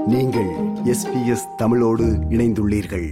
நீங்கள் எஸ்பிஎஸ் தமிழோடு இணைந்துள்ளீர்கள்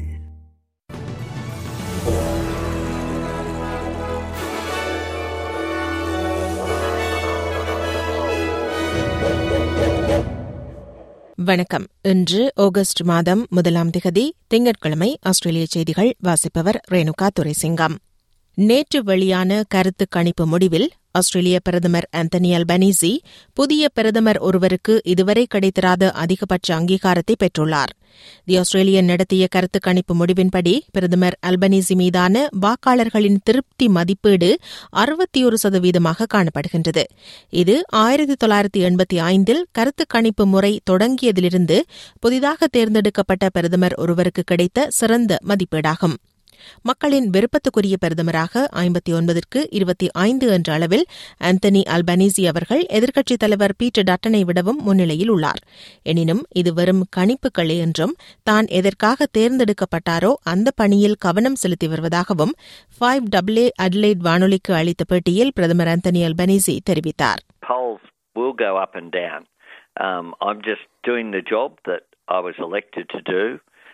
வணக்கம் இன்று ஆகஸ்ட் மாதம் முதலாம் திகதி திங்கட்கிழமை ஆஸ்திரேலிய செய்திகள் வாசிப்பவர் ரேணுகா துரைசிங்கம் நேற்று வெளியான கருத்து கணிப்பு முடிவில் ஆஸ்திரேலிய பிரதமர் ஆந்தனி அல்பனீசி புதிய பிரதமர் ஒருவருக்கு இதுவரை கிடைத்திராத அதிகபட்ச அங்கீகாரத்தை பெற்றுள்ளார் தி ஆஸ்திரேலியன் நடத்திய கருத்து கணிப்பு முடிவின்படி பிரதமர் அல்பனீசி மீதான வாக்காளர்களின் திருப்தி மதிப்பீடு அறுபத்தி ஒரு சதவீதமாக காணப்படுகின்றது இது ஆயிரத்தி தொள்ளாயிரத்தி எண்பத்தி ஐந்தில் கருத்து கணிப்பு முறை தொடங்கியதிலிருந்து புதிதாக தேர்ந்தெடுக்கப்பட்ட பிரதமர் ஒருவருக்கு கிடைத்த சிறந்த மதிப்பீடாகும் மக்களின் விருப்பத்துக்குரிய பிரதமராக ஐம்பத்தி ஒன்பதற்கு இருபத்தி ஐந்து என்ற அளவில் ஆந்தனி அல்பனீசி அவர்கள் எதிர்க்கட்சித் தலைவர் பீட்டர் டட்டனை விடவும் முன்னிலையில் உள்ளார் எனினும் இது வெறும் கணிப்புகளே என்றும் தான் எதற்காக தேர்ந்தெடுக்கப்பட்டாரோ அந்த பணியில் கவனம் செலுத்தி வருவதாகவும் ஃபைவ் டபிள்யூ அட்லைட் வானொலிக்கு அளித்த பேட்டியில் பிரதமர் ஆந்தனி அல்பனீசி தெரிவித்தார் polls will go up and down. Um, I'm just doing the job that I was elected to do,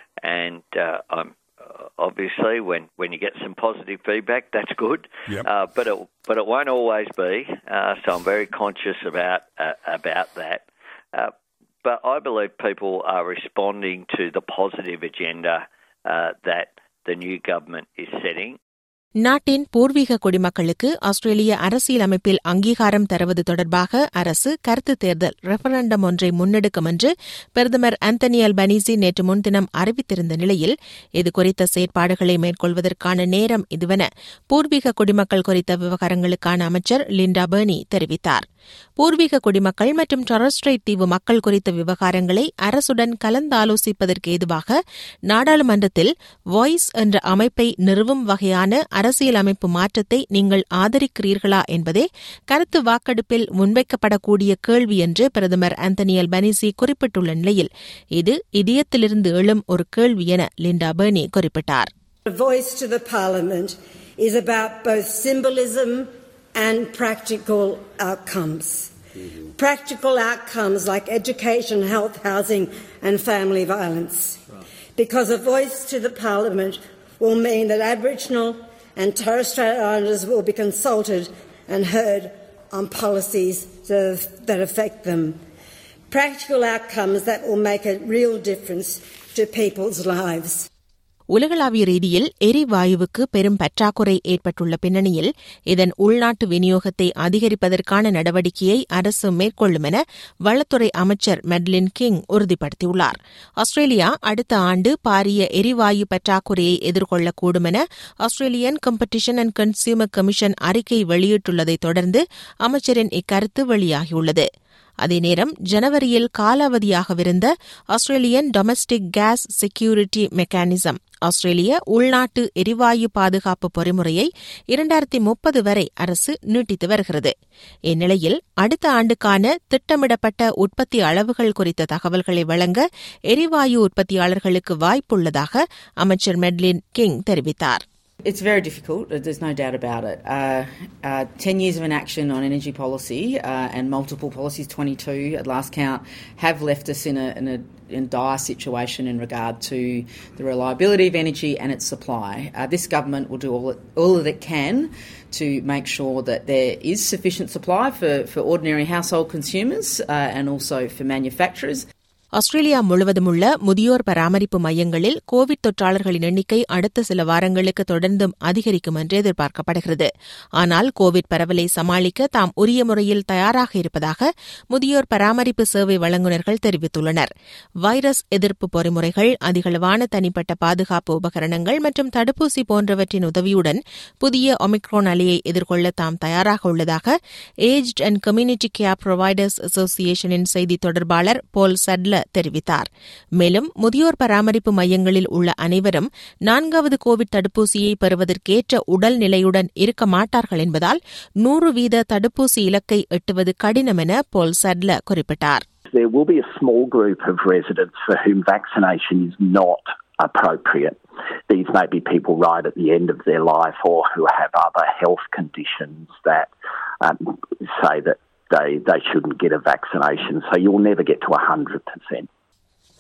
and uh, I'm uh, obviously when, when you get some positive feedback, that's good. Yep. Uh, but it but it won't always be. Uh, so I'm very conscious about uh, about that. Uh, but I believe people are responding to the positive agenda uh, that the new government is setting. நாட்டின் பூர்வீக குடிமக்களுக்கு ஆஸ்திரேலிய அரசியல் அமைப்பில் அங்கீகாரம் தருவது தொடர்பாக அரசு கருத்து தேர்தல் ரெஃபரண்டம் ஒன்றை முன்னெடுக்கும் என்று பிரதமர் ஆந்தனி அல்பனீசி நேற்று முன்தினம் அறிவித்திருந்த நிலையில் இதுகுறித்த செயற்பாடுகளை மேற்கொள்வதற்கான நேரம் இதுவென பூர்வீக குடிமக்கள் குறித்த விவகாரங்களுக்கான அமைச்சர் லிண்டா பெர்னி தெரிவித்தார் பூர்வீக குடிமக்கள் மற்றும் டொரஸ்ட்ரைட் தீவு மக்கள் குறித்த விவகாரங்களை அரசுடன் கலந்தாலோசிப்பதற்கு ஏதுவாக நாடாளுமன்றத்தில் வாய்ஸ் என்ற அமைப்பை நிறுவும் வகையான அரசியல் அமைப்பு மாற்றத்தை நீங்கள் ஆதரிக்கிறீர்களா என்பதே கருத்து வாக்கெடுப்பில் முன்வைக்கப்படக்கூடிய கேள்வி என்று பிரதமர் ஆந்தனி அல்பனீசி குறிப்பிட்டுள்ள நிலையில் இது இதயத்திலிருந்து எழும் ஒரு கேள்வி என லிண்டா பெர்னி குறிப்பிட்டார் A voice to the Parliament is about both symbolism and practical outcomes. Practical outcomes like education, health, housing, and family violence. Because a voice to the Parliament will mean that Aboriginal and Torres Strait Islanders will be consulted and heard on policies that, that affect them. Practical outcomes that will make a real difference to people's lives. உலகளாவிய ரீதியில் எரிவாயுவுக்கு பெரும் பற்றாக்குறை ஏற்பட்டுள்ள பின்னணியில் இதன் உள்நாட்டு விநியோகத்தை அதிகரிப்பதற்கான நடவடிக்கையை அரசு மேற்கொள்ளும் என வளத்துறை அமைச்சர் மெட்லின் கிங் உறுதிப்படுத்தியுள்ளார் ஆஸ்திரேலியா அடுத்த ஆண்டு பாரிய எரிவாயு பற்றாக்குறையை எதிர்கொள்ளக்கூடும் என Australian competition and consumer commission அறிக்கை வெளியிட்டுள்ளதைத் தொடர்ந்து அமைச்சரின் இக்கருத்து வெளியாகியுள்ளது அதே நேரம் ஜனவரியில் காலாவதியாகவிருந்த Australian domestic gas security mechanism ஆஸ்திரேலிய உள்நாட்டு எரிவாயு பாதுகாப்பு பொறிமுறையை இரண்டாயிரத்தி முப்பது வரை அரசு நீட்டித்து வருகிறது இந்நிலையில் அடுத்த ஆண்டுக்கான திட்டமிடப்பட்ட உற்பத்தி அளவுகள் குறித்த தகவல்களை வழங்க எரிவாயு உற்பத்தியாளர்களுக்கு வாய்ப்புள்ளதாக அமைச்சர் மெட்லின் கிங் தெரிவித்தார் It's very difficult. There's no doubt about it. Uh, uh, Ten years of inaction on energy policy uh, and multiple policies, 22 at last count, have left us in a, in a in dire situation in regard to the reliability of energy and its supply. Uh, this government will do all it, all that it can to make sure that there is sufficient supply for, for ordinary household consumers uh, and also for manufacturers. Australia முழுவதும் உள்ள முதியோர் பராமரிப்பு மையங்களில் Covid தொற்றாளர்களின் எண்ணிக்கை அடுத்த சில வாரங்களுக்கு தொடர்ந்தும் அதிகரிக்கும் என்று எதிர்பார்க்கப்படுகிறது ஆனால் கோவிட் பரவலை சமாளிக்க தாம் உரிய முறையில் தயாராக இருப்பதாக முதியோர் பராமரிப்பு சேவை வழங்குநர்கள் தெரிவித்துள்ளனர் வைரஸ் எதிர்ப்பு பொறிமுறைகள் அதிகளவான தனிப்பட்ட பாதுகாப்பு உபகரணங்கள் மற்றும் தடுப்பூசி போன்றவற்றின் உதவியுடன் புதிய ஒமிக்ரோன் அலையை எதிர்கொள்ள தாம் தயாராக உள்ளதாக aged and community care providers அசோசியேஷனின் செய்தி தொடர்பாளர் போல் சட்ல தெரிவித்தார் மேலும் முதியோர் பராமரிப்பு மையங்களில் உள்ள அனைவரும் நான்காவது கோவிட் தடுப்பூசியை பெறுவதற்கேற்ற உடல் நிலையுடன் இருக்க மாட்டார்கள் என்பதால் நூறு வீத தடுப்பூசி இலக்கை எட்டுவது கடினம் என போல் சட்ல குறிப்பிட்டார் There will be a small group of residents for whom vaccination is not appropriate. These may be people right at the end of their life or who have other health conditions that um, say that they, they shouldn't get a vaccination. So you'll never get to 100%.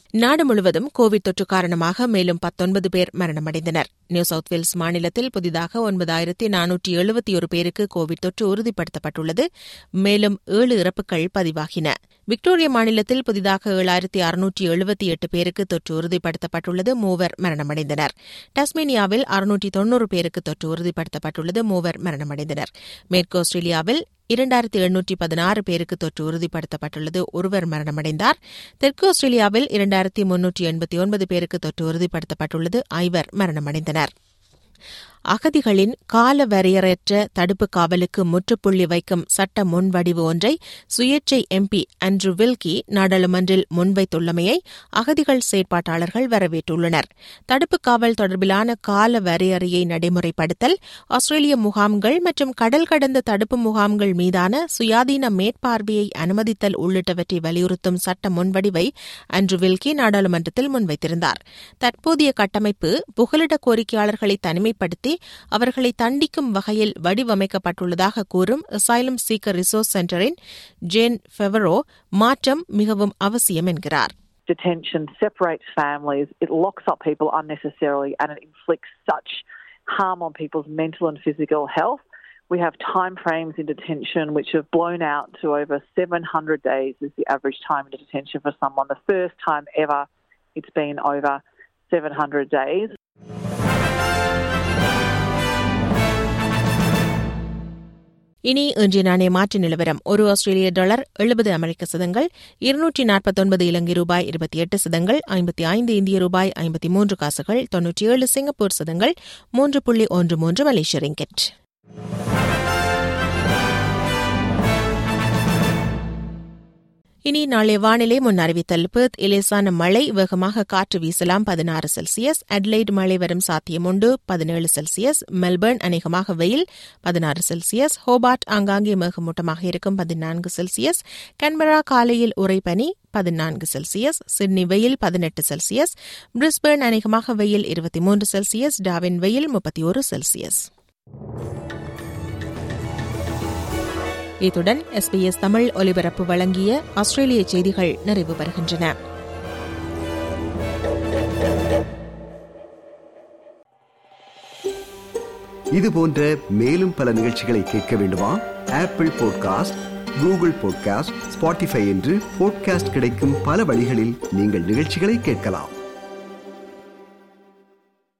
நாடு முழுவதும் Covid தொற்று காரணமாக மேலும் பத்தொன்பது பேர் மரணமடைந்தனர் new south Wales மாநிலத்தில் புதிதாக ஒன்பதாயிரத்தி நானூற்றி எழுபத்தி ஒரு பேருக்கு கோவிட் தொற்று உறுதிப்படுத்தப்பட்டுள்ளது மேலும் ஏழு இறப்புகள் பதிவாகின விக்டோரியா மாநிலத்தில் புதிதாக ஏழாயிரத்தி அறுநூற்றி எழுபத்தி எட்டு பேருக்கு தொற்று உறுதிப்படுத்தப்பட்டுள்ளது மூவர் மரணமடைந்தனர் டஸ்மேனியாவில் அறுநூற்றி தொன்னூறு பேருக்கு தொற்று உறுதிப்படுத்தப்பட்டுள்ளது மூவர் மரணமடைந்தனர் மேற்கு ஆஸ்திரேலியாவில் இரண்டாயிரத்தி எண்ணூற்றி பதினாறு பேருக்கு தொற்று உறுதிப்படுத்தப்பட்டுள்ளது ஒருவர் மரணமடைந்தார் தெற்கு ஆஸ்திரேலியாவில் இரண்டாயிரத்தி முன்னூற்றி எண்பத்தி ஒன்பது பேருக்கு தொற்று உறுதிப்படுத்தப்பட்டுள்ளது ஐவர் மரணமடைந்தனர் அகதிகளின் கால வரையறையற்ற தடுப்பு காவலுக்கு முற்றுப்புள்ளி வைக்கும் சட்ட முன்வடிவு ஒன்றை சுயேட்சை எம்பி அண்ட்ரு வில்கி நாடாளுமன்றில் முன்வைத்துள்ளமையை அகதிகள் செயற்பாட்டாளர்கள் வரவேற்றுள்ளனர் தடுப்பு காவல் தொடர்பிலான கால வரையறையை நடைமுறைப்படுத்தல் ஆஸ்திரேலிய முகாம்கள் மற்றும் கடல் கடந்த தடுப்பு முகாம்கள் மீதான சுயாதீன மேற்பார்வையை அனுமதித்தல் உள்ளிட்டவற்றை வலியுறுத்தும் சட்ட முன்வடிவை அண்ட்ரு வில்கி நாடாளுமன்றத்தில் முன்வைத்திருந்தார் தற்போதைய கட்டமைப்பு புகலிட கோரிக்கையாளர்களை தனிமைப்படுத்தி அவர்களை தண்டிக்கும் வகையில் வடிவமைக்கப்பட்டுள்ளதாக கூறும் அசைலம் சீக்கர் ரிசோர்ஸ் சென்டரின் ஜேன் ஃபெவரோ மாற்றம் மிகவும் அவசியம் என்கிறார் Detention separates families, it locks up people unnecessarily, and it inflicts such harm on people's mental and physical health. We have time frames in detention which have blown out to over 700 days is the average time in detention for someone. The first time ever it's been over 700 days. இனி இன்றைய நாணய மாற்று நிலவரம் ஒரு ஆஸ்திரேலிய dollar எழுபது அமெரிக்க சதங்கள் இருநூற்றி நாற்பத்தொன்பது இலங்கை ரூபாய் இருபத்தி எட்டு சதங்கள் ஐம்பத்தி ஐந்து இந்திய ரூபாய் ஐம்பத்தி மூன்று காசுகள் தொன்னூற்றி ஏழு சிங்கப்பூர் சதங்கள் மூன்று புள்ளி ஒன்று மூன்று மலேசிய ரிங்கெட் இனி நாளை வானிலை முன் அறிவித்தல் பெர்த் இலேசான மழை வேகமாக காற்று வீசலாம் பதினாறு செல்சியஸ் அட்லைட் மழை வரும் சாத்தியம் உண்டு பதினேழு செல்சியஸ் மெல்பர்ன் அநேகமாக வெயில் பதினாறு செல்சியஸ் ஹோபார்ட் ஆங்காங்கே மேகமூட்டமாக இருக்கும் பதினான்கு செல்சியஸ் கன்பரா காலையில் உறைபனி பதினான்கு செல்சியஸ் சிட்னி வெயில் பதினெட்டு செல்சியஸ் பிரிஸ்பர்ன் அநேகமாக வெயில் இருபத்தி மூன்று செல்சியஸ் டாவின் வெயில் முப்பத்தி ஒரு செல்சியஸ் இத்துடன் எஸ்பிஎஸ் தமிழ் ஒலிபரப்பு வழங்கிய ஆஸ்திரேலிய செய்திகள் நிறைவு பெறுகின்றன இது போன்ற மேலும் பல நிகழ்ச்சிகளை கேட்க வேண்டுமா Apple podcast Google podcast Spotify என்று பாட்காஸ்ட் கிடைக்கும் பல வழிகளில் நீங்கள் நிகழ்ச்சிகளை கேட்கலாம்